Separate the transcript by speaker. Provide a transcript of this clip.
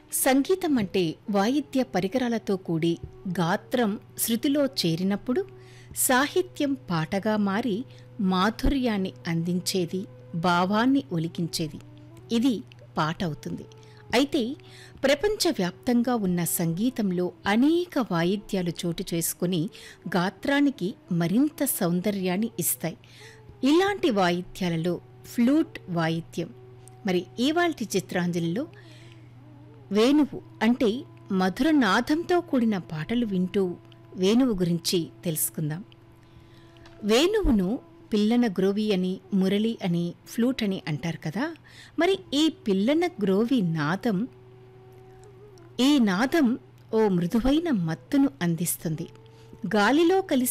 Speaker 1: సంగీతం అంటే వాయిద్య పరికరాలతో కూడి గాత్రం శృతిలో చేరినప్పుడు సాహిత్యం పాటగా మారి మాధుర్యాన్ని అందించేది భావాన్ని ఒలికించేది ఇది పాట అవుతుంది అయితే ప్రపంచవ్యాప్తంగా ఉన్న సంగీతంలో అనేక వాయిద్యాలు చోటు చేసుకుని గాత్రానికి మరింత సౌందర్యాన్ని ఇస్తాయి ఇలాంటి వాయిద్యాలలో ఫ్లూట్ వాయిద్యం మరి ఇవాల్టి చిత్రాంజలిలో వేణువు అంటే మధుర నాదంతో కూడిన పాటలు వింటూ వేణువు గురించి తెలుసుకుందాం వేణువును పిల్లన గ్రోవి అని మురళి అని ఫ్లూట్ అని అంటారు కదా మరి ఈ పిల్లన గ్రోవి నాదం ఈ నాదం ఓ మృదువైన మత్తును అందిస్తుంది గాలిలో కలిసి